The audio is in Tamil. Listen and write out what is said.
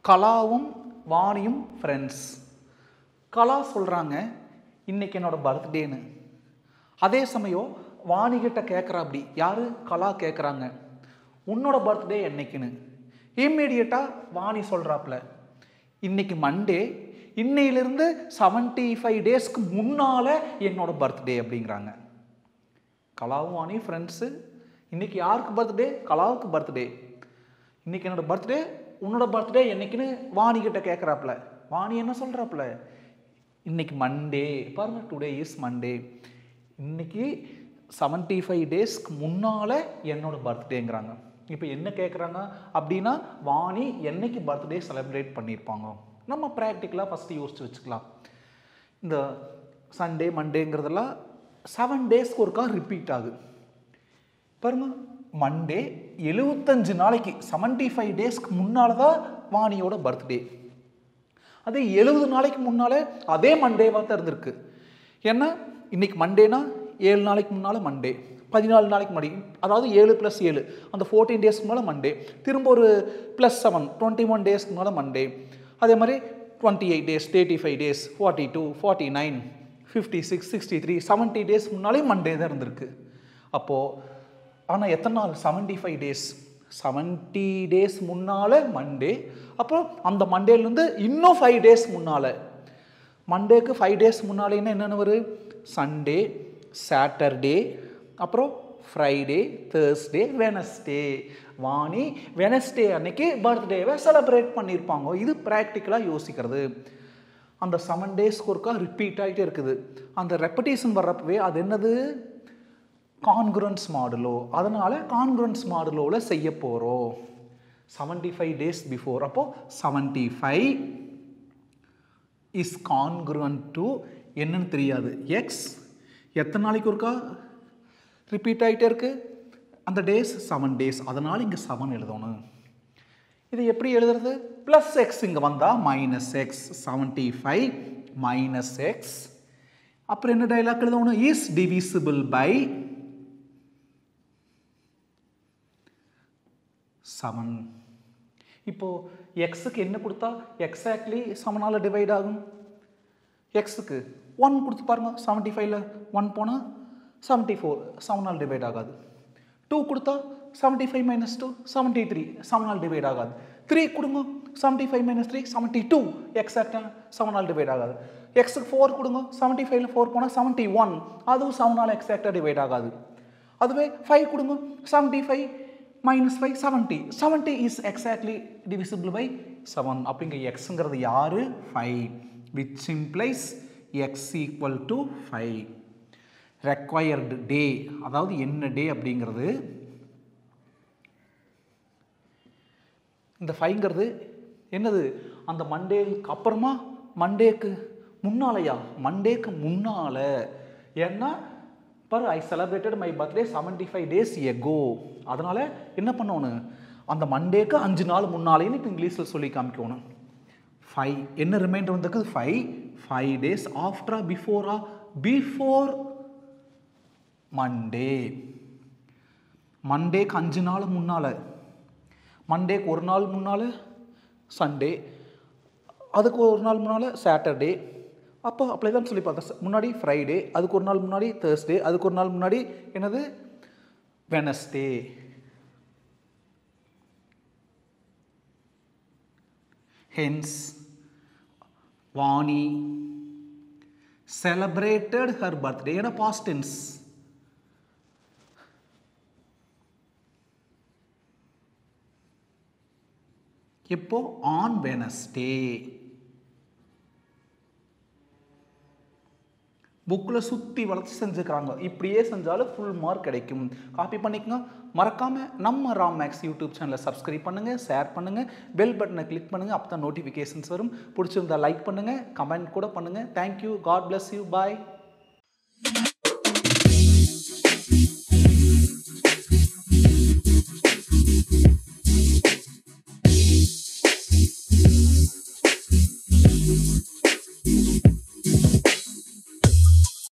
கலாவும் வாணியும் ஃப்ரெண்ட்ஸ் கலா சொல்கிறாங்க இன்னைக்கு என்னோட பர்த்டேன்னு அதே சமயம் வாணிகிட்ட கேட்குறா அப்படி யார் கலா கேட்குறாங்க உன்னோட பர்த்டே என்னைக்குன்னு இம்மீடியட்டாக வாணி சொல்கிறாப்புல இன்னைக்கு மண்டே இன்னையிலிருந்து செவன்ட்டி ஃபைவ் டேஸ்க்கு முன்னால் என்னோட பர்த்டே அப்படிங்கிறாங்க கலாவும் வாணி ஃப்ரெண்ட்ஸு இன்னைக்கு யாருக்கு பர்த்டே கலாவுக்கு பர்த்டே இன்னைக்கு என்னோட பர்த்டே உன்னோட பர்த்டே என்னைக்குன்னு வாணி கிட்ட கேட்குறாப்புல வாணி என்ன சொல்கிறாப்புல இன்னைக்கு மண்டே பாருங்க டுடே இஸ் மண்டே இன்னைக்கு செவன்ட்டி ஃபைவ் டேஸ்க்கு முன்னால் என்னோட பர்த்டேங்கிறாங்க இப்போ என்ன கேட்குறாங்க அப்படின்னா வாணி என்னைக்கு பர்த்டே செலிப்ரேட் பண்ணியிருப்பாங்க நம்ம ப்ராக்டிக்கலாக ஃபஸ்ட்டு யோசிச்சு வச்சுக்கலாம் இந்த சண்டே மண்டேங்கிறதெல்லாம் செவன் டேஸ்க்கு ஒருக்கா ரிப்பீட் ஆகுது பாருங்க மண்டே எழுபத்தஞ்சு நாளைக்கு செவன்ட்டி ஃபைவ் டேஸ்க்கு முன்னால் தான் வாணியோட பர்த்டே அதே எழுபது நாளைக்கு முன்னால் அதே மண்டேவாக தான் இருந்திருக்கு ஏன்னா இன்னைக்கு மண்டேனா ஏழு நாளைக்கு முன்னால் மண்டே பதினாலு நாளைக்கு முன்னாடி அதாவது ஏழு ப்ளஸ் ஏழு அந்த ஃபோர்டீன் டேஸ்க்கு முன்னால் மண்டே திரும்ப ஒரு ப்ளஸ் செவன் டுவெண்ட்டி ஒன் டேஸ்க்கு முன்னால் மண்டே அதே மாதிரி twenty eight days thirty five days forty two forty nine fifty six sixty three seventy days முன்னாலே மண்டே தான் இருந்திருக்கு அப்போது ஆனால் எத்தனை நாள் seventy five days seventy days முன்னால் மண்டே அப்புறம் அந்த மண்டேலேருந்து இன்னும் ஃபைவ் டேஸ் முன்னால் மண்டேக்கு ஃபைவ் டேஸ் முன்னாலேன்னா என்னென்ன வரும் சண்டே சாட்டர்டே அப்புறம் Friday Thursday Wednesday Vani Wednesday அன்னைக்கு பர்த்டேவை செலிப்ரேட் பண்ணியிருப்பாங்க இது ப்ராக்டிக்கலாக யோசிக்கிறது அந்த செவன் டேஸ்க்கு ஒருக்கா ரிப்பீட் ஆகிட்டே இருக்குது அந்த ரெப்படேஷன் வர்றப்பவே அது என்னது கான்குரன்ஸ் மாடுலோ அதனால் கான்குரன்ஸ் மாடுலோவில் செய்ய போகிறோம் செவன்ட்டி ஃபைவ் டேஸ் பிஃபோர் அப்போது seventy five is congruent to என்னன்னு தெரியாது எக்ஸ் எத்தனை நாளைக்கு ஒருக்கா ரிப்பீட் ஆகிட்டே இருக்கு அந்த டேஸ் செவன் டேஸ் அதனால் இங்கே செவன் எழுதணும் இது எப்படி எழுதுறது ப்ளஸ் எக்ஸ் இங்கே வந்தால் minus x seventy five minus x அப்புறம் என்ன டைலாக் எழுதணும் இஸ் டிவிசிபிள் பை செவன் இப்போது எக்ஸுக்கு என்ன கொடுத்தா எக்ஸாக்ட்லி செவனால் டிவைட் ஆகும் எக்ஸுக்கு ஒன் கொடுத்து பாருங்க செவன்ட்டி ஃபைவ்ல ஒன் போனால் செவன்ட்டி ஃபோர் செவனால் டிவைட் ஆகாது டூ கொடுத்தா seventy five minus two seventy three செவனால் டிவைட் ஆகாது த்ரீ கொடுங்க seventy five minus three seventy two எக்ஸாக்டாக செவனால் டிவைட் ஆகாது எக்ஸுக்கு ஃபோர் கொடுங்க செவன்ட்டி ஃபைவ்ல ஃபோர் போனால் செவன்ட்டி ஒன் அதுவும் செவனால் எக்ஸாக்டாக டிவைட் ஆகாது அதுவே ஃபைவ் கொடுங்க seventy five minus five seventy seventy is exactly divisible by seven அப்படிங்க எக்ஸுங்கிறது யார் five which implies x equal to five required day அதாவது என்ன டே அப்படிங்கிறது இந்த ஃபைங்கிறது என்னது அந்த மண்டேக்கு அப்புறமா மண்டேக்கு முன்னாலையா மண்டேக்கு முன்னால ஏன்னா பாரு I celebrated my birthday seventy five days ago அதனால் என்ன பண்ணணும் அந்த மண்டேக்கு அஞ்சு நாள் முன்னாலேன்னு இப்போ இங்கிலீஷில் சொல்லி காமிக்கணும் ஃபைவ் என்ன ரிமைண்டர் வந்திருக்கு ஃபைவ் ஃபைவ் டேஸ் ஆஃப்டரா பிஃபோரா பிஃபோர் மண்டே மண்டேக்கு அஞ்சு நாள் முன்னால் மண்டேக்கு ஒரு நாள் முன்னால் சண்டே அதுக்கு ஒரு நாள் முன்னால் சாட்டர்டே அப்போ அப்படி தான் சொல்லி பார்த்தேன் முன்னாடி ஃப்ரைடே அதுக்கு ஒரு நாள் முன்னாடி தேர்ஸ்டே அதுக்கு ஒரு நாள் முன்னாடி என்னது Wednesday hence Vani celebrated her birthday ஏன்னா பாஸ்ட் டென்ஸ் எப்போ ஆன் வெனஸ்டே புக்கில் சுற்றி வளர்ச்சி செஞ்சுக்கிறாங்க இப்படியே செஞ்சாலும் ஃபுல் மார்க் கிடைக்கும் காப்பி பண்ணிக்கங்க மறக்காமல் நம்ம ராம் மேக்ஸ் யூடியூப் சேனலை சப்ஸ்கிரைப் பண்ணுங்கள் ஷேர் பண்ணுங்கள் பெல் பட்டனை கிளிக் பண்ணுங்கள் அப்போ தான் நோட்டிஃபிகேஷன்ஸ் வரும் பிடிச்சிருந்தா லைக் பண்ணுங்கள் கமெண்ட் கூட பண்ணுங்கள் thank you God bless you bye